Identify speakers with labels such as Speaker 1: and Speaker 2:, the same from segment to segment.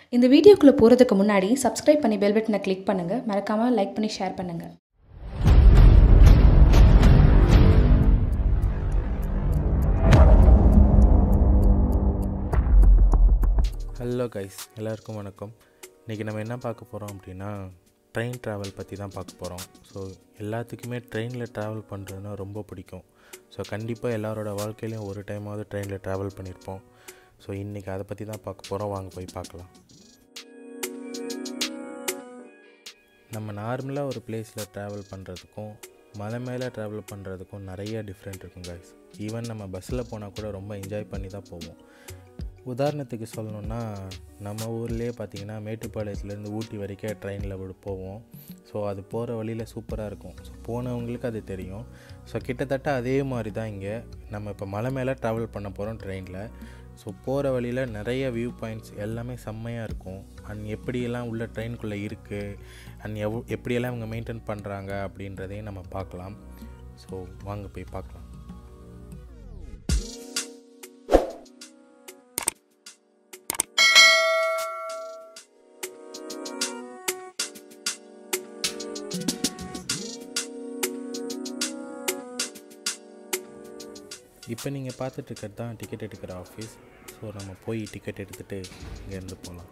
Speaker 1: இந்த வீடியோக்குள்ளே போகிறதுக்கு முன்னாடி சப்ஸ்கிரைப் பண்ணி பெல் பட்டனை கிளிக் பண்ணுங்கள் மறக்காமல் லைக் பண்ணி ஷேர் பண்ணுங்கள்
Speaker 2: ஹலோ கைஸ் எல்லாருக்கும் வணக்கம் இன்றைக்கி நம்ம என்ன பார்க்க போகிறோம் அப்படின்னா ட்ரெயின் ட்ராவல் பற்றி தான் பார்க்க போகிறோம் ஸோ எல்லாத்துக்குமே ட்ரெயினில் ட்ராவல் பண்ணுறதுனா ரொம்ப பிடிக்கும் ஸோ கண்டிப்பாக எல்லாரோட வாழ்க்கையிலையும் ஒரு டைமாவது ட்ரெயினில் ட்ராவல் பண்ணியிருப்போம் ஸோ இன்றைக்கி அதை பற்றி தான் பார்க்க போகிறோம் வாங்க போய் பார்க்கலாம் நம்ம நார்மலாக ஒரு பிளேஸில் ட்ராவல் பண்ணுறதுக்கும் மலை மேலே ட்ராவல் பண்ணுறதுக்கும் நிறைய டிஃப்ரெண்ட் இருக்கும் கைஸ் ஈவன் நம்ம பஸ்ஸில் போனால் கூட ரொம்ப என்ஜாய் பண்ணி தான் போவோம் உதாரணத்துக்கு சொல்லணுன்னா நம்ம ஊர்லேயே பார்த்தீங்கன்னா மேட்டுப்பாளையத்துலேருந்து ஊட்டி வரைக்கும் ட்ரெயினில் போவோம் ஸோ அது போகிற வழியில் சூப்பராக இருக்கும் ஸோ போனவங்களுக்கு அது தெரியும் ஸோ கிட்டத்தட்ட அதே மாதிரி தான் இங்கே நம்ம இப்போ மலை மேலே ட்ராவல் பண்ண போகிறோம் ட்ரெயினில் ஸோ போகிற வழியில் நிறைய வியூ பாயிண்ட்ஸ் எல்லாமே செம்மையாக இருக்கும் அண்ட் எப்படியெல்லாம் உள்ள ட்ரெயின்குள்ளே இருக்குது அண்ட் எவ் எப்படியெல்லாம் இவங்க மெயின்டைன் பண்ணுறாங்க அப்படின்றதையும் நம்ம பார்க்கலாம் ஸோ வாங்க போய் பார்க்கலாம் இப்போ நீங்கள் பார்த்துட்டு இருக்கிறது தான் டிக்கெட் எடுக்கிற ஆஃபீஸ் ஸோ நம்ம போய் டிக்கெட் எடுத்துகிட்டு இங்கேருந்து போகலாம்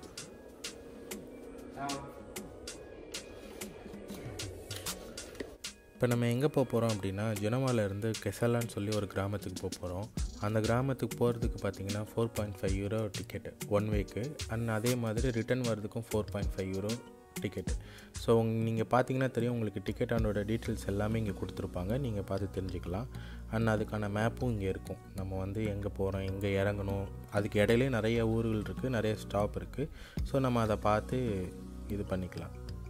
Speaker 2: இப்போ நம்ம எங்கே போக போகிறோம் அப்படின்னா ஜுனமாலேருந்து கெசலான்னு சொல்லி ஒரு கிராமத்துக்கு போக போகிறோம் அந்த கிராமத்துக்கு போகிறதுக்கு பார்த்தீங்கன்னா four point five euro ticket one வீக்கு அண்ட் அதே மாதிரி ரிட்டர்ன் வர்றதுக்கும் four point five euro ticket so நீங்கள் பார்த்தீங்கன்னா தெரியும் உங்களுக்கு டிக்கெட்டானோட டீட்டெயில்ஸ் எல்லாமே இங்கே கொடுத்துருப்பாங்க நீங்கள் பார்த்து தெரிஞ்சுக்கலாம் அண்ட் அதுக்கான மேப்பும் இங்கே இருக்கும் நம்ம வந்து எங்கே போகிறோம் எங்கே இறங்கணும் அதுக்கு இடையிலே நிறைய ஊர்கள் இருக்குது நிறைய ஸ்டாப் இருக்குது ஸோ நம்ம அதை பார்த்து இது பண்ணிக்கலாம்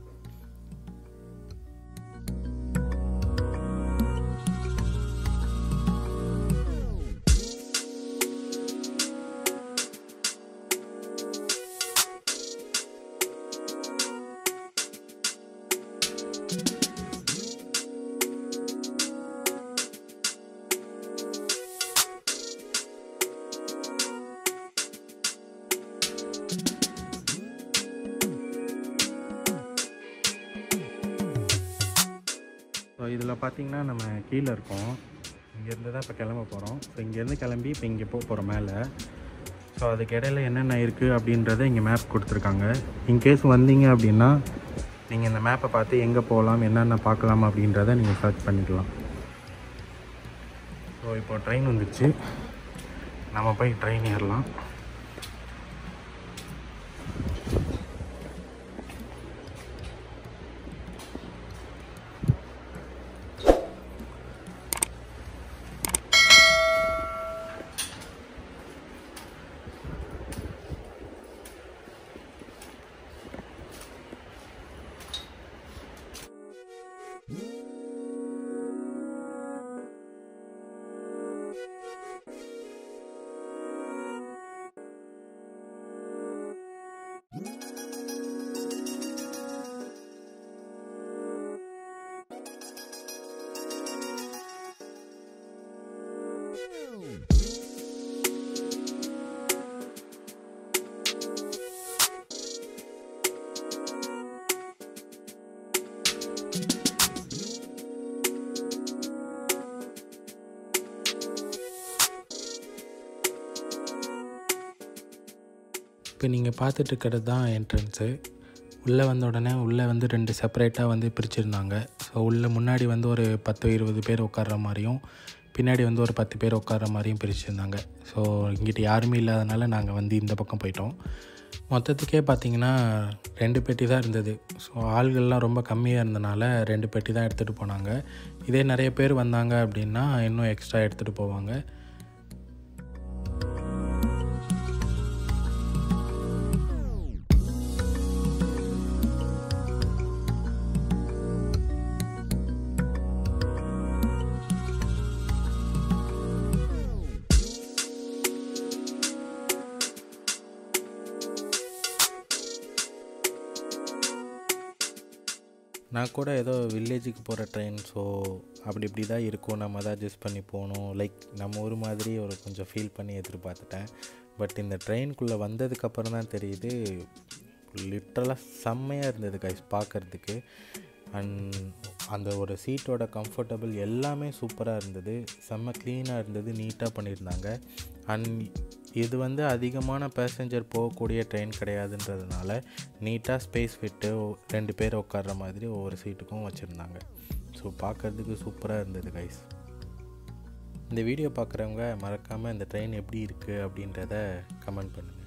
Speaker 2: ஸோ இதில் பார்த்தீங்கன்னா நம்ம கீழே இருக்கோம் இங்கேருந்து தான் இப்போ கிளம்ப போகிறோம் ஸோ இங்கேருந்து கிளம்பி இப்போ இங்கே போக போகிறோம் மேலே ஸோ அதுக்கு இடையில என்னென்ன இருக்குது அப்படின்றத இங்கே மேப் கொடுத்துருக்காங்க இன்கேஸ் வந்தீங்க அப்படின்னா நீங்கள் இந்த மேப்பை பார்த்து எங்கே போகலாம் என்னென்ன பார்க்கலாம் அப்படின்றத நீங்கள் சர்ச் பண்ணிக்கலாம் ஸோ இப்போ ட்ரெயின் வந்துடுச்சு நம்ம போய் ட்ரெயின் ஏறலாம் இப்போ நீங்கள் பார்த்துட்டு இருக்கிறது தான் என்ட்ரன்ஸு உள்ளே வந்த உடனே உள்ளே வந்து ரெண்டு செப்பரேட்டாக வந்து பிரிச்சுருந்தாங்க ஸோ உள்ளே முன்னாடி வந்து ஒரு பத்து இருபது பேர் உட்கார்ற மாதிரியும் பின்னாடி வந்து ஒரு பத்து பேர் உட்கார்ற மாதிரியும் பிரிச்சுருந்தாங்க ஸோ இங்கிட்ட யாருமே இல்லாதனால நாங்கள் வந்து இந்த பக்கம் போயிட்டோம் மொத்தத்துக்கே பார்த்தீங்கன்னா ரெண்டு பெட்டி தான் இருந்தது ஸோ ஆள்கள்லாம் ரொம்ப கம்மியாக இருந்தனால ரெண்டு பெட்டி தான் எடுத்துகிட்டு போனாங்க இதே நிறைய பேர் வந்தாங்க அப்படின்னா இன்னும் எக்ஸ்ட்ரா எடுத்துகிட்டு போவாங்க நான் கூட ஏதோ வில்லேஜுக்கு போகிற ட்ரெயின் ஸோ அப்படி இப்படி தான் இருக்கும் நம்ம தான் அட்ஜஸ்ட் பண்ணி போகணும் லைக் நம்ம ஊர் மாதிரி ஒரு கொஞ்சம் ஃபீல் பண்ணி எதிர்பார்த்துட்டேன் பட் இந்த ட்ரெயின்குள்ளே வந்ததுக்கப்புறம் தான் தெரியுது லிட்ரலாக செம்மையாக இருந்தது கைஸ் பார்க்குறதுக்கு அண்ட் அந்த ஒரு சீட்டோட கம்ஃபர்டபுள் எல்லாமே சூப்பராக இருந்தது செம்ம க்ளீனாக இருந்தது நீட்டாக பண்ணியிருந்தாங்க அண்ட் இது வந்து அதிகமான பேசஞ்சர் போகக்கூடிய ட்ரெயின் கிடையாதுன்றதுனால நீட்டாக ஸ்பேஸ் விட்டு ரெண்டு பேர் உட்கார்ற மாதிரி ஒவ்வொரு சீட்டுக்கும் வச்சுருந்தாங்க ஸோ பார்க்குறதுக்கு சூப்பராக இருந்தது கைஸ் இந்த வீடியோ பார்க்குறவங்க மறக்காமல் இந்த ட்ரெயின் எப்படி இருக்குது அப்படின்றத கமெண்ட் பண்ணுங்கள்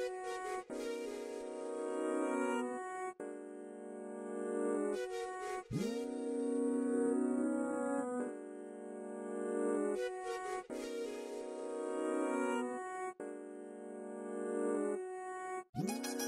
Speaker 3: Thank